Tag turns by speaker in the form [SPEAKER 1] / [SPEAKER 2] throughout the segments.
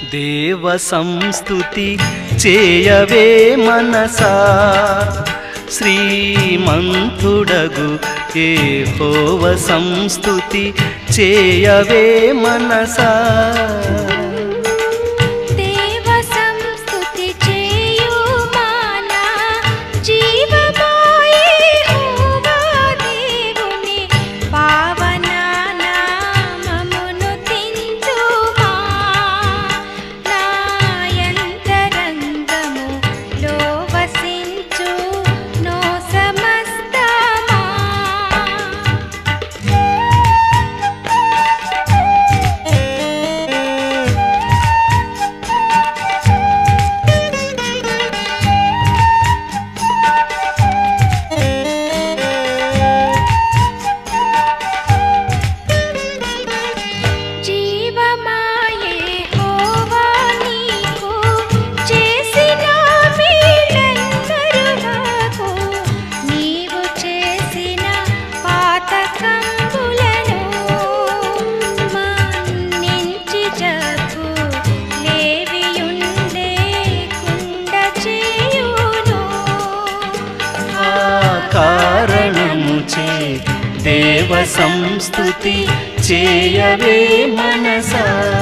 [SPEAKER 1] దేవ సంస్థుతి చేయవే మనసా శ్రీమంతుడగు ఏ హోవ సంస్థుతి చేయవే మనసా
[SPEAKER 2] దేవ సంస్తుతి చేయుమానా జీవమాయే హోవా దేవుని పావన నామమును తించుమా నాయంతరంగము లో వసించు నో సమస్తమా జీవమాయే హోవా నీకు చేసిన మేలందరులకు నీవు చేసిన పాతకంబులను మన్నించి జగ్గు లేవియుండే కుండ చేయును
[SPEAKER 1] ఆ కారణము చే దేవ సంస్థుతి చేయవే మనసా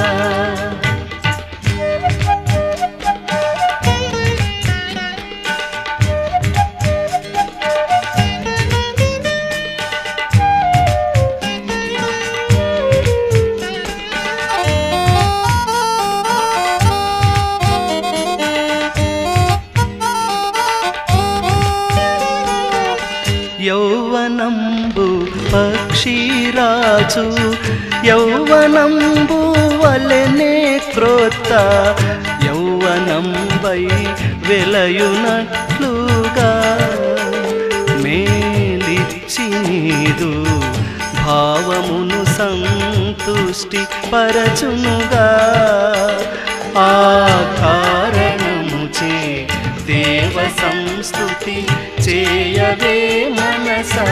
[SPEAKER 1] యౌవనంబు పక్షిరాజు యౌవనంబు వలెనే క్రోత్త యౌవనంబై వెలయునట్లుగా మేలిచ్చి నీదు భావమును సంతుష్టి పరచునుగా ఆ కారణము చే దేవ సంస్థుతి చేయవే మనసా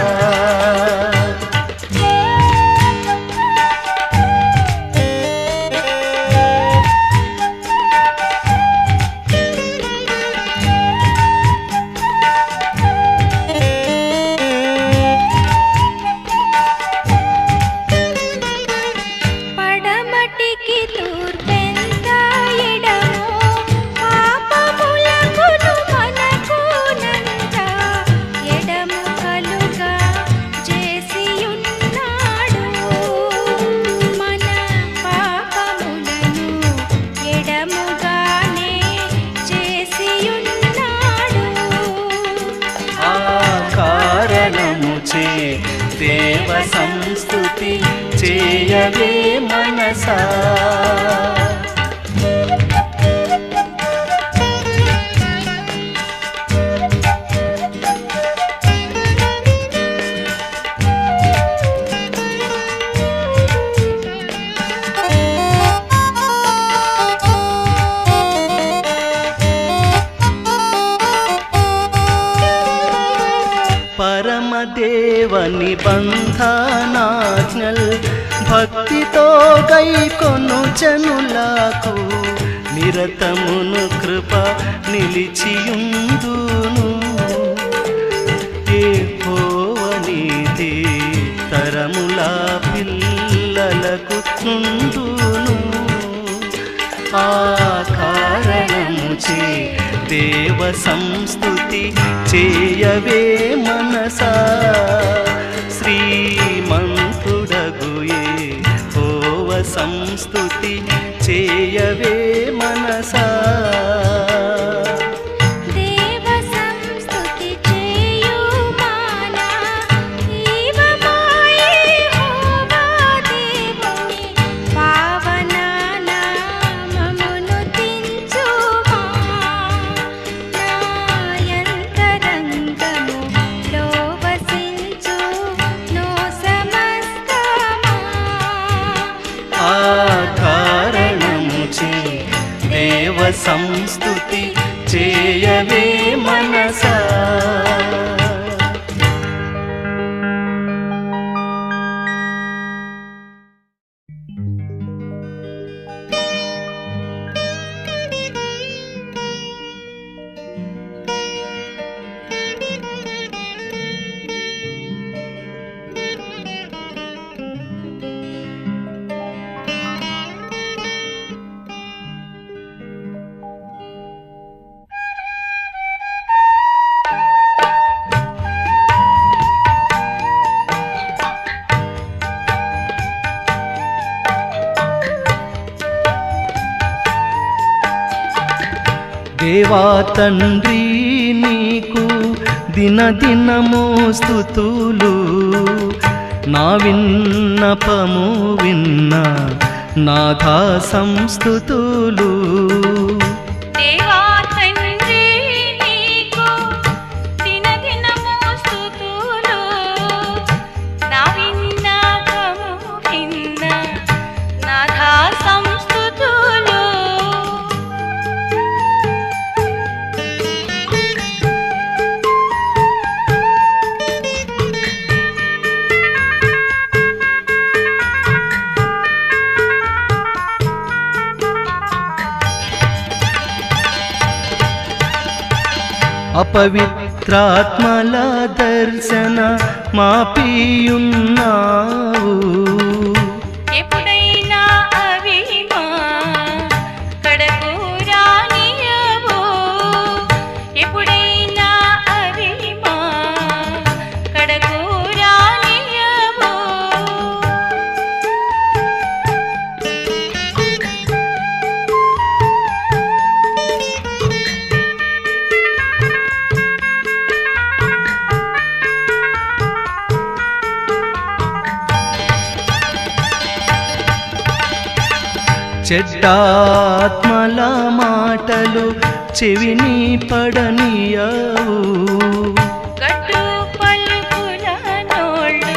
[SPEAKER 2] పడమటికి తూర్పెంత ఎడమో పాపములకును మనకునంత ఎడము కలుగా చేసియున్నాడు మన పాపములను ఎడముగానే చేసియున్నాడు
[SPEAKER 1] ఆ కారణము చే దేవ సంస్థుతి చేయవే మనసా పరమదేవ నిబంధనాజ్ఞల్ భక్తితో గైకొను జనులకు నిరతమును కృప నిలిచియుందును ఏ నీతి తరముల పిల్లలకు నుండును ఆ కారణము చే దేవ సంస్థుతి చేయవే మనసా శ్రీమంతుడగు ఏ హోవ సంస్థుతి చేయవే మనసా
[SPEAKER 2] దేవ సంస్తుతి చేయుమానా జీవమాయే హోవా దేవుని పావన నామమును తించుమా నాయంతరంగము లో వసించు నో సమస్తమా
[SPEAKER 1] ఆ కారణము చే దేవ సంస్థుతి చేయవే మనసా దేవా తండ్రి నీకు దినదినము స్థుతులు నా విన్నపము విన్న నాథా సంస్థుతులు
[SPEAKER 2] దేవా తండ్రి నీకు దినదినము స్తుతులు నా విన్నపము విన్న నాథా సంస్తుతులు
[SPEAKER 1] అపవిత్రాత్మల దర్శన మాపియున్నావు
[SPEAKER 2] ఎప్పుడైనా అవి మా కడకు రానియవు ఎప్పుడైనా అవి మా కడకు రానియవు
[SPEAKER 1] చెడ్డాత్మల మాటలు చెవిని పడనీయవు
[SPEAKER 2] గట్టు పలుకుల నోళ్ళు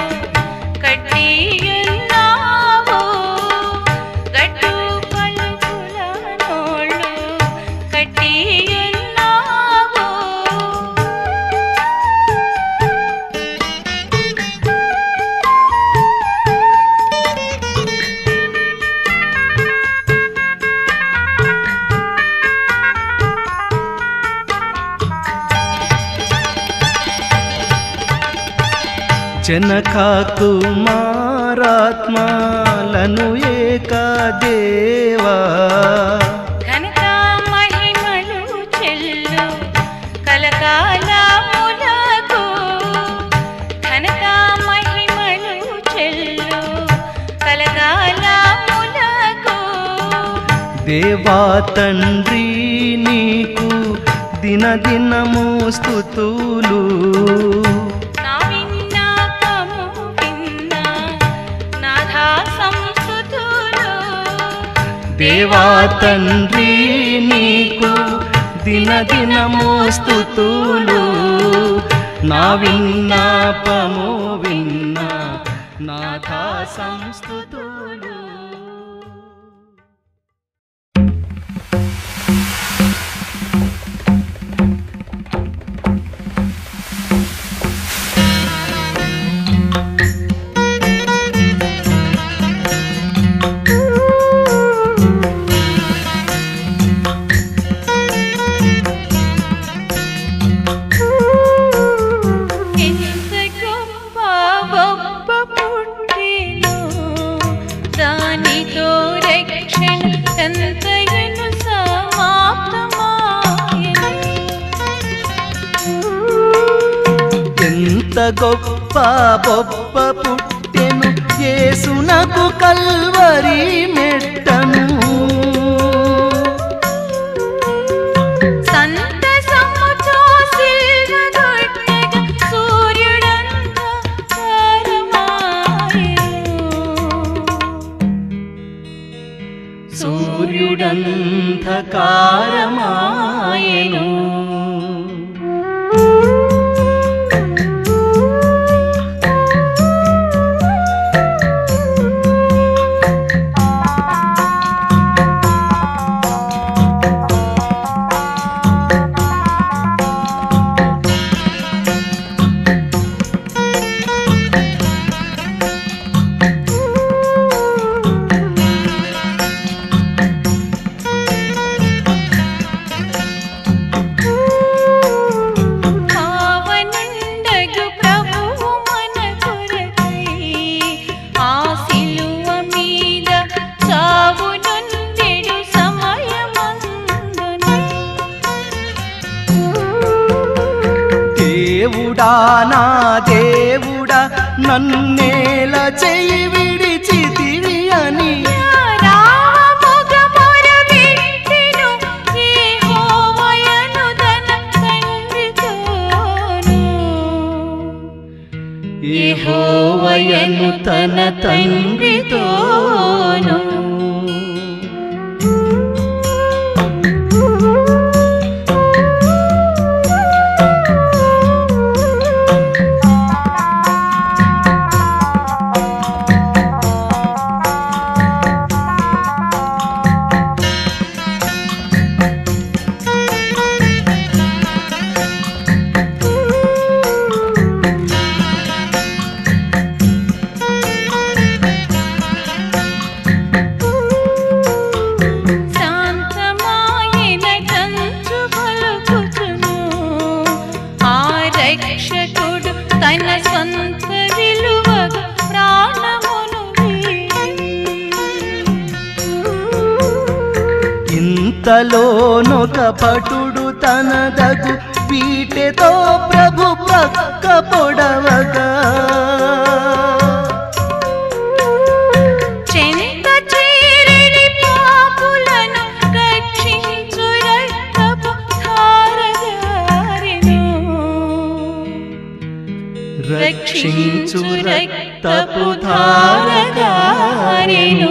[SPEAKER 2] కట్టియున్నావు గట్టు పలుకుల నోళ్ళు కట్టియున్నావు
[SPEAKER 1] జనక కుమారాత్మలను ఏకదేవా
[SPEAKER 2] ఘనత మహిమలు చెల్లు కలకాలములకు ఘనత మహిమలు చెల్లు కలకాలములకు
[SPEAKER 1] దేవా తండ్రి నీకు దినదినము స్థుతులు
[SPEAKER 2] నా విన్నపము విన్న నాథా సంస్తుతులు
[SPEAKER 1] దేవా తండ్రి నీకు దినదినము స్థుతులు నా విన్నపము విన్న నాథా సంస్థుతులు
[SPEAKER 2] ఎంత గొప్ప గొప్ప పుట్టిను దానితో రక్షణ ఎంతయను సమాప్తమాయెను
[SPEAKER 1] ఎంత గొప్ప బొప్ప పుట్టెను యేసునకు కల్వరి మెట్టను
[SPEAKER 2] సంతసముతో సిల్వగొట్టెగ సూర్యుడంత తారమాయెను.
[SPEAKER 1] సూర్యుడంధకారమాయెను
[SPEAKER 2] పావనుండగు ప్రభువు మన కొరకై ఆ సిలువ మీద చావునొందెడు సమయమందున
[SPEAKER 1] దేవుడా నా దేవుడా నన్నేల చెయ్యి విడిచితివి అని
[SPEAKER 2] రామముగముర పెట్టెను యెహోవయ
[SPEAKER 1] ఇంతలోనొక భటుడు తనదగు పీటెతో ప్రభు ప్రక్క పొడవగా
[SPEAKER 2] చెంత చేరిడి పాపులను రక్షించు రక్తపు ధారగారెను
[SPEAKER 1] రక్షించు రక్తపు ధారగారెను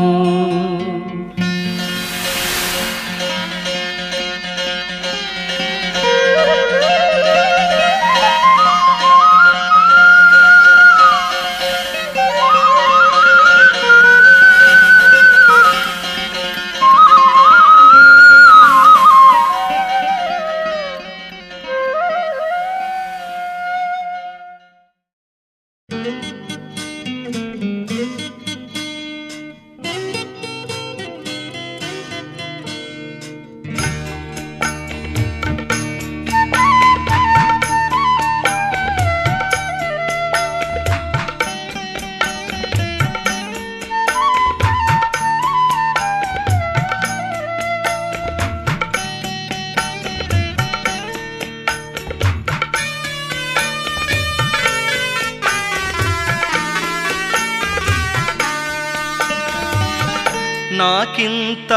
[SPEAKER 1] నాకింత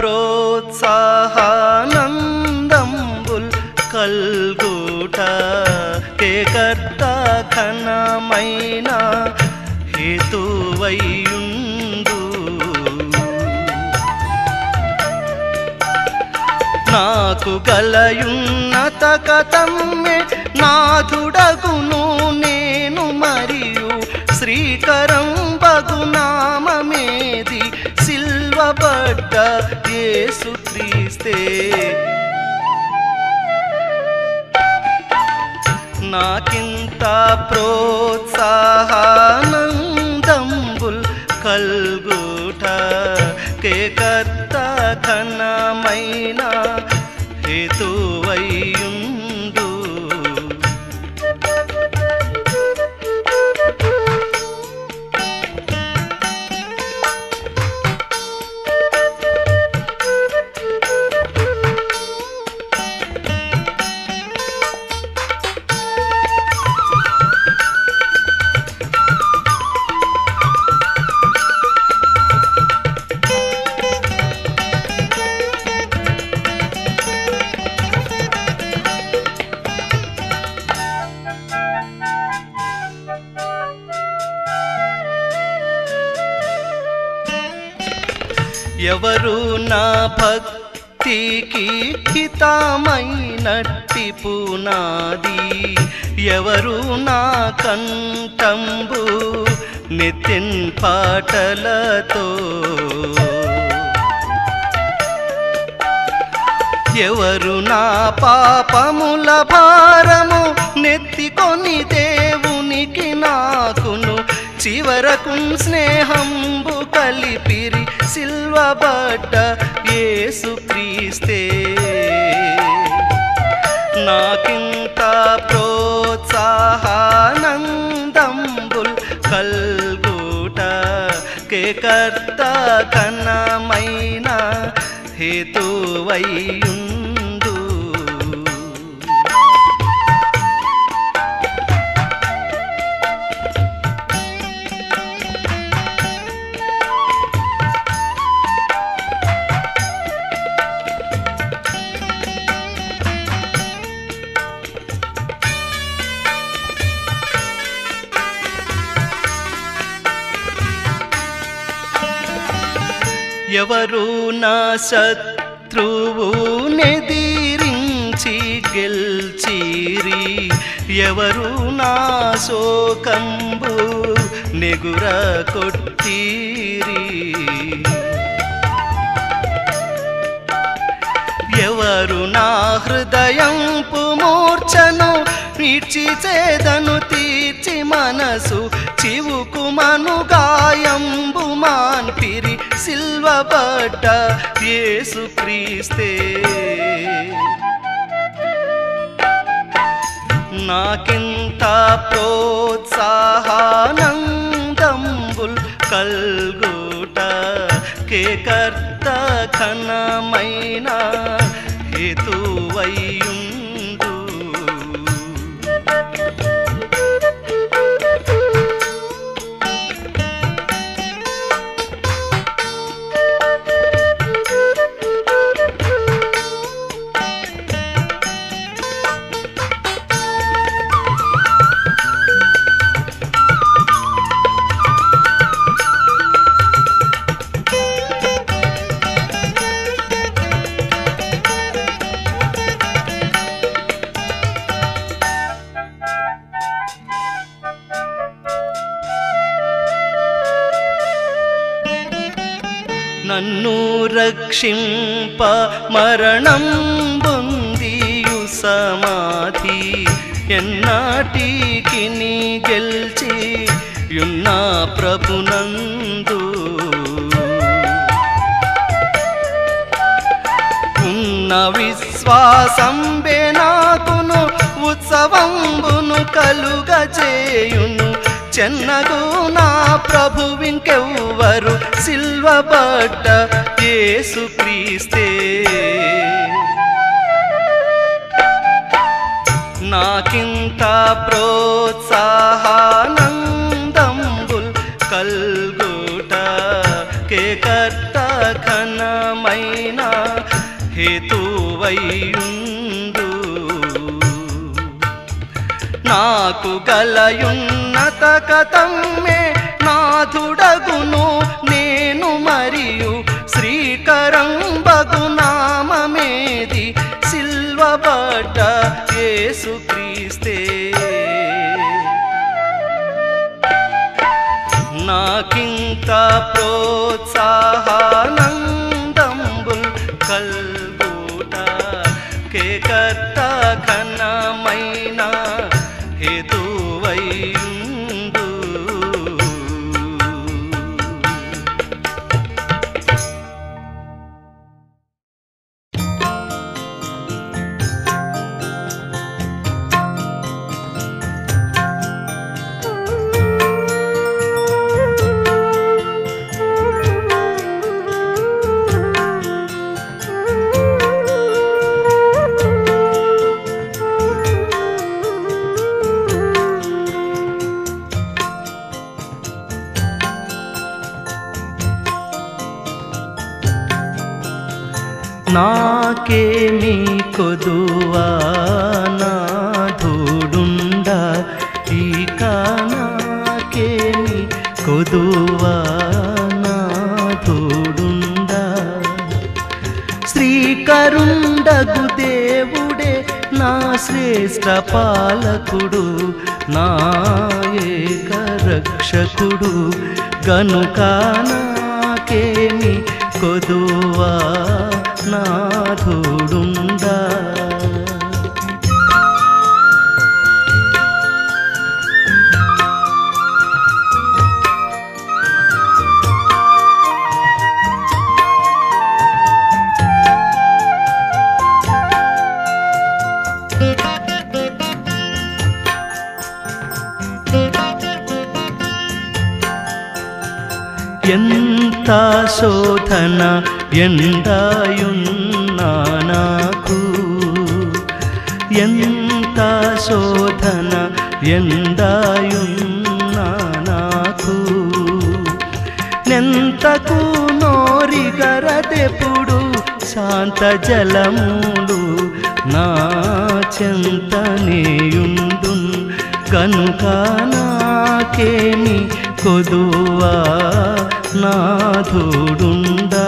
[SPEAKER 1] ప్రోత్సాహానందంబుల్ కల్గుట కేకర్త ఘనమైన హేతువైయుండు నాకు గలయున్నత కథమ్మె నాథుడగును నేను మరియు శ్రీకరం బగునామమేది సిల్వబడ్డ యేసు క్రీస్తే నాకింత ప్రోత్సాహానందంబుల్ కల్గుట కేకర్త ఘనమైన హేతువైయుండు ఎవరు నా భక్తికి హితమైనట్టి పునాది ఎవరు నా కంఠంబు నితిన్ పాటలతో ఎవరు నా పాపముల భారము నెత్తికొని దేవునికి నాకును చివరకు స్నేహంబు కలిపిరి సిల్వబడ్డ యేసు క్రీస్తే నాకింత ప్రోత్సాహానందంబుల్ కల్గుట కేకర్త కన్నమైన హేతువైయుండు ఎవరు నా శత్రువు నెదిరించి గెల్చిరి ఎవరు నా శోకంబు నెగుర కొట్టిరి ఎవరు నా హృదయంపు మూర్ఛను ఇచ్చి చేదను తీర్చి మనసు చివుకు మను గాయంబు మాన్పిరి సిల్వబడ్డ యేసు క్రీస్తే నాకింత ప్రోత్సాహానందంబుల్ కల్గుట కే కర్త ఘనమైన హేతువయ్యుండు నన్ను రక్షింప మరణం బొందియు సమాధి ఎన్నాటికి నీ గెల్చి యున్నా ప్రభునందు ఉన్న విశ్వాసంబే నాకును ఉత్సవంబును కలుగజేయును చెన్నగు నా ప్రభు ఇంకెవ్వరు సిల్వబడ్డ యేసుక్రీస్తే నాకింత ప్రోత్సాహానందంబుల్ కల్గుట కే కర్త ఘనమైన హేతువయ్యుండు నాకు గలయున్నత కథమ్మే నాథుడగును నేను మరియు శ్రీకరంబగు నామమేది సిల్వబడ్డ యేసుక్రీస్తే నాకింత ప్రోత్సాహానందంబుల్ కల్గుట కే కర్త ఘనమైన హేతువైందు నాకేమి కొదువా నాథుడుండ ఇక నాకేమి కొదువా నాథుడుండ శ్రీకరుండగు దేవుడే నా శ్రేష్ట పాలకుడు నా ఏక రక్షకుడు గనుక నాకేమి కొదువా నాథుడుండా ఎంత శోధన ఎండాయున్నా నాకు ఎంత శోధన ఎండాయున్నా నాకు నెంతకు నోరిగరదెప్పుడు శాంత జలములు నా చెంతనేయుండు కనుక నాకేమి కొదువా నాథుడుండా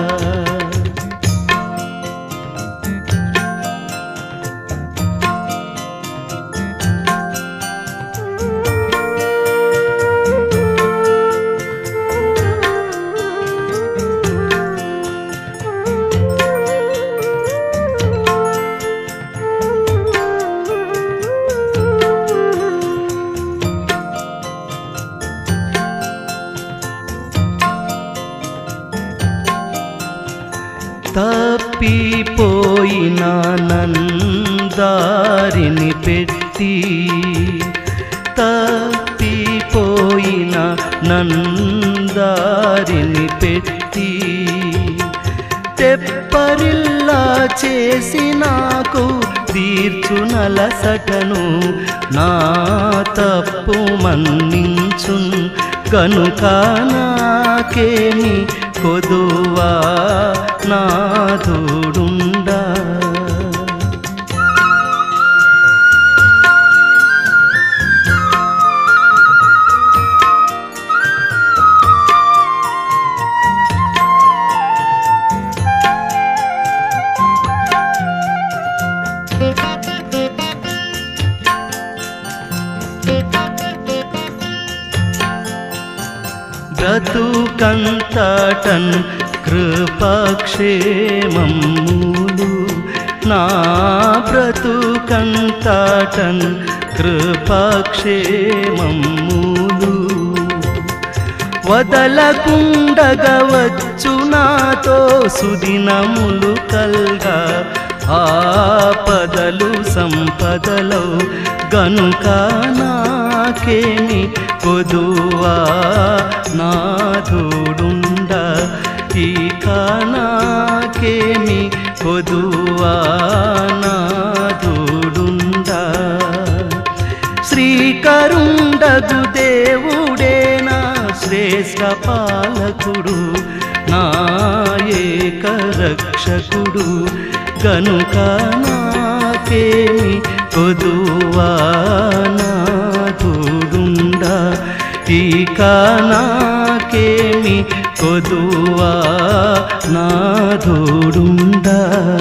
[SPEAKER 1] తప్పిపోయిన నందారిని పెట్టి తప్పిపోయిన నందారిని పెట్టి తెప్పరిల్లా చేసి నాకు తీర్చునలసటను నా తప్పు మన్నించున్ కనుక నాకేమి కొదువా నాథుడుండా బ్రతుకంతటన్ కృపక్షేమములు నా బ్రతుకంతటన్ కృపక్షేమములు వదలకుండగవచ్చు నాతో సుదినములు కల్గా ఆపదలు సంపదలో గనుక నాకేమి కొదువా నాథుడుండ ఇక నాకేమి కొదువా నాథుడుండా శ్రీకరుండగు దేవుడేనా శ్రేష్ఠ పాలకుడు నా ఏక రక్షకుడు గనుక నాకేమి కొదువా నాథుడుండా ఇక నాకేమి కొదువా నాథుడుండా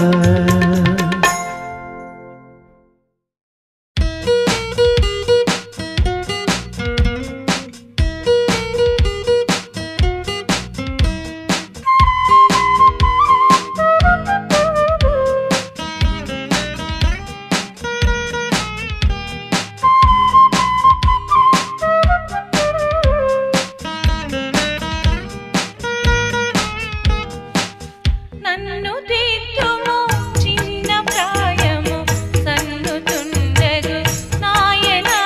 [SPEAKER 2] నన్ను తీర్చుము చిన్న ప్రాయము సన్నుతుండగు నాయనా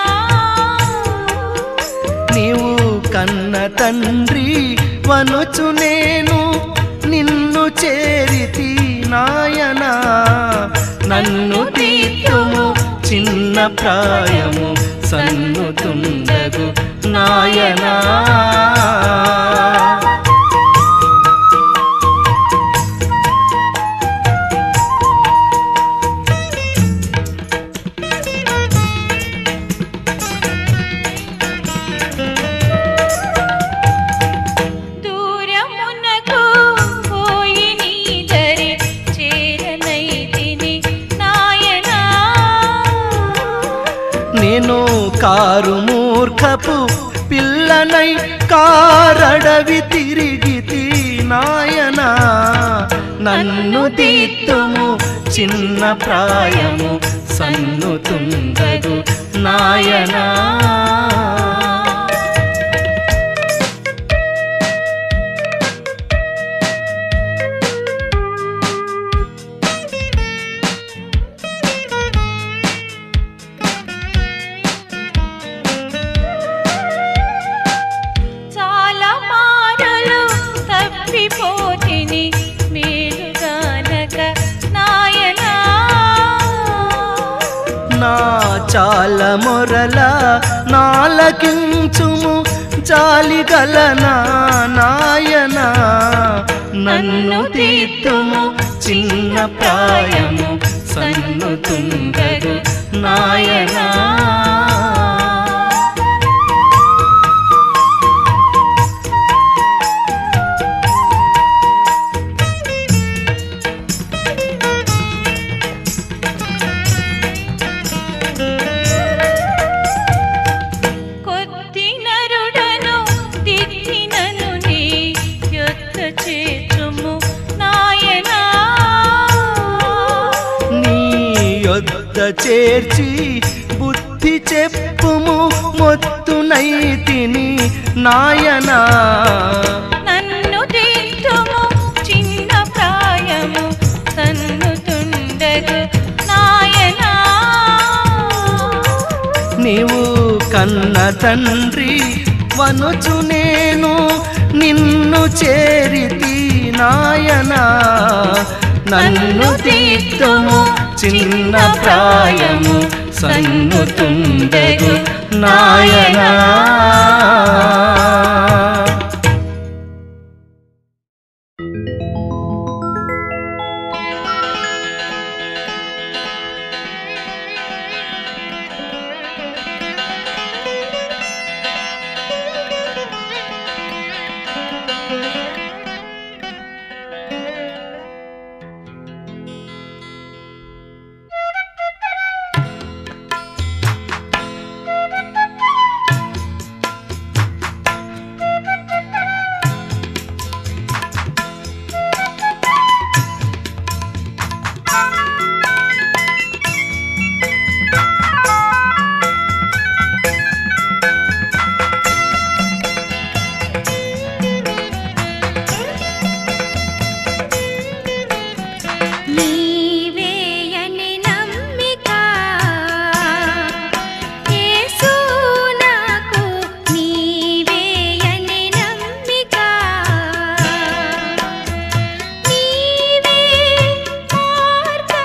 [SPEAKER 1] నీవు కన్న తండ్రి వనుచు నేను నిన్ను చేరితి నాయనా నన్ను తీర్చుము చిన్న ప్రాయము సన్నుతుండగు నాయనా
[SPEAKER 2] దూరమునకు పోయి నీ దరి చేరనైతిని నాయనా
[SPEAKER 1] నేను కారు మూర్ఖపు పిల్లనై కారడవి తిరిగితి నాయనా నన్ను తీర్తుము చిన్న ప్రాయము సన్నుతుండదు నాయనా
[SPEAKER 2] చాలా మాటలు తప్పిపోతిని మేలుగానక నాయనా
[SPEAKER 1] నా చాల మొరల నాలకించుము జాలిగల నా నాయనా నన్ను తీర్తుము చిన్న ప్రాయము సన్నుతుండదు నాయనా
[SPEAKER 2] కొద్ది నరుడను తిట్టినను నీ యొద్ద చేతుము నాయనా
[SPEAKER 1] నీ యొద్ద చేర్చి బుద్ధి చెప్పుము మొత్తునైతిని నాయనా
[SPEAKER 2] నన్ను తీర్చుము చిన్న ప్రాయము సన్నుతుండగు నాయనా
[SPEAKER 1] నీవు కన్న తండ్రి వనుచు నేను నిన్ను చేరితి నాయనా నన్ను తీర్చుము చిన్న ప్రాయము సన్నుతుండగు నాయనా
[SPEAKER 2] నీవేయని నమ్మిక యేసు నాకు నీవేయని నమ్మిక నీవే మార్గము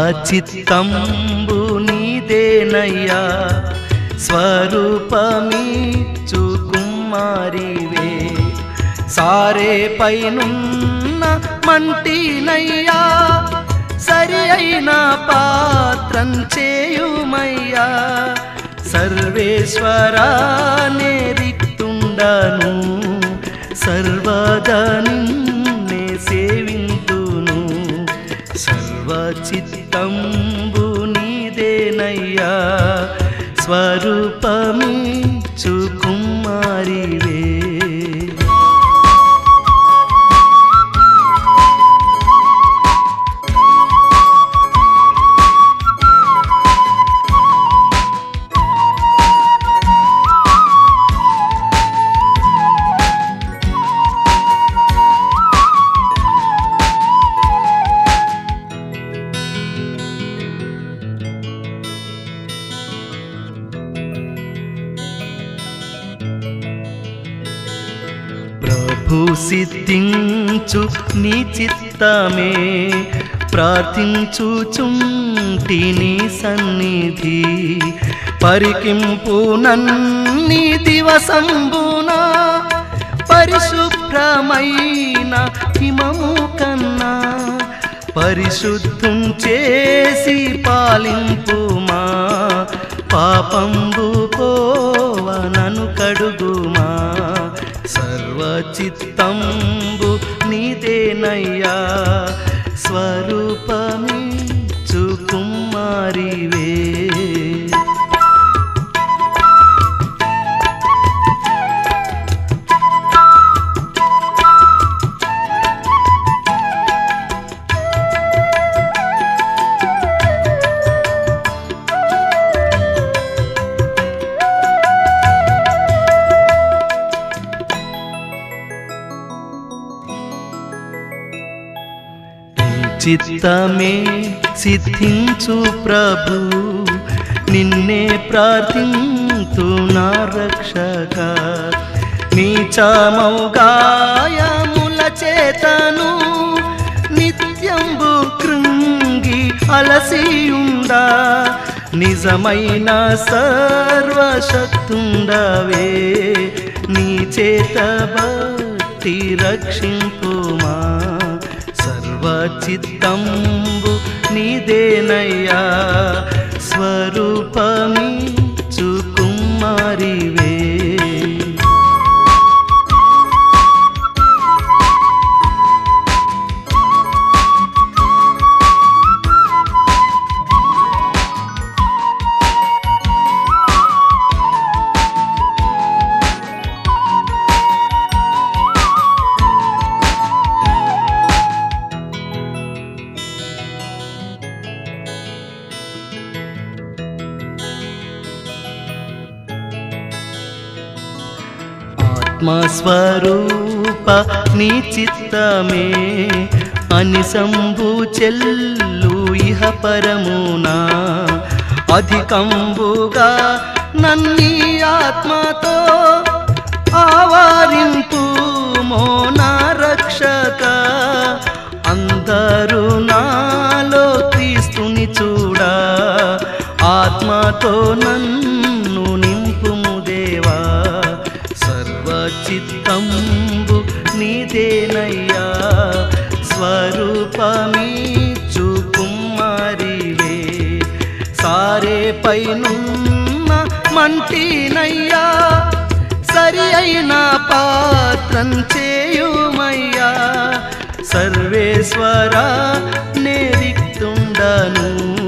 [SPEAKER 1] చిత్తంబు నీదేనయ్యా స్వరూపమీచు కుమారివే సారే పైనున్న మంటినయ్యా సరి అయిన పాత్రం చేయుమయ్యా సర్వేశ్వరా నేరిక్తుండను సర్వదా నిన్నే సేవింతును సర్వచిత్తంబు నీదేనయ్యా స్వరూపమీచు కుమారివే ప్రభు సిద్ధించు నీ చిత్తమే ప్రార్థించుచుంటి నీ సన్నిధి పరికింపు నన్ని దివసంబున పరిశుభ్రమైన హిమము కన్నా పరిశుద్ధం చేసి పాలింపుమా పాపంబు పోవనను కడుగుమా సర్వచిత్తంబు నీదేనయ్యా స్వరూపమిచ్చు కుమారివే చిత్తమే సిద్ధించు ప్రభు నిన్నే ప్రార్థింతు నా రక్షక నీచమౌ గాయముల చేతను నిత్యంబు కృంగి అలసియుండా నిజమైన సర్వశక్తుండవే నీ చేత బట్టి రక్షింపుమా సర్వచిత్తంబు నీదేనయ్యా స్వరూపమిచ్చు కుమారివే ఆత్మస్వరూప నీ చిత్తమే అని సంభు చెల్లు ఇహ పరమునా అధికంబుగా నన్ని ఆత్మతో ఆవారింపు మోనా రక్షక అందరూ నాలో క్రీస్తుని చూడా ఆత్మతో నన్ను నింపుము దేవా సర్వచిత్తంబు నీదేనయ్యా స్వరూపమీచు కుమారివే సారే పైనున్న మంటినయ్యా సరి అయిన పాత్రం చేయుమయ్యా సర్వేశ్వర నేరిక్తుండను